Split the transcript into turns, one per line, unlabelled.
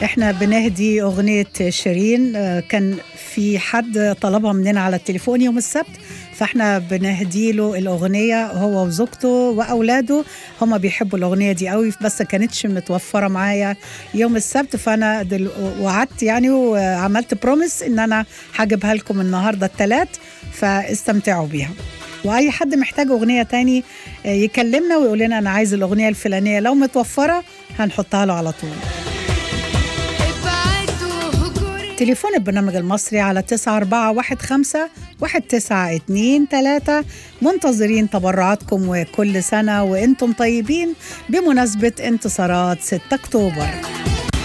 احنا بنهدي اغنيه شيرين آه، كان في حد طلبها مننا على التليفون يوم السبت فاحنا بنهدي له الاغنيه هو وزوجته واولاده هم بيحبوا الاغنيه دي قوي بس كانتش متوفره معايا يوم السبت فانا دل... وعدت يعني وعملت بروميس ان انا هجيبها لكم النهارده الثلاث فاستمتعوا بيها واي حد محتاج اغنيه تاني آه، يكلمنا ويقول لنا انا عايز الاغنيه الفلانيه لو متوفره هنحطها له على طول تليفون البرنامج المصري على 9415 1923 منتظرين تبرعاتكم وكل سنة وانتم طيبين بمناسبة انتصارات 6 أكتوبر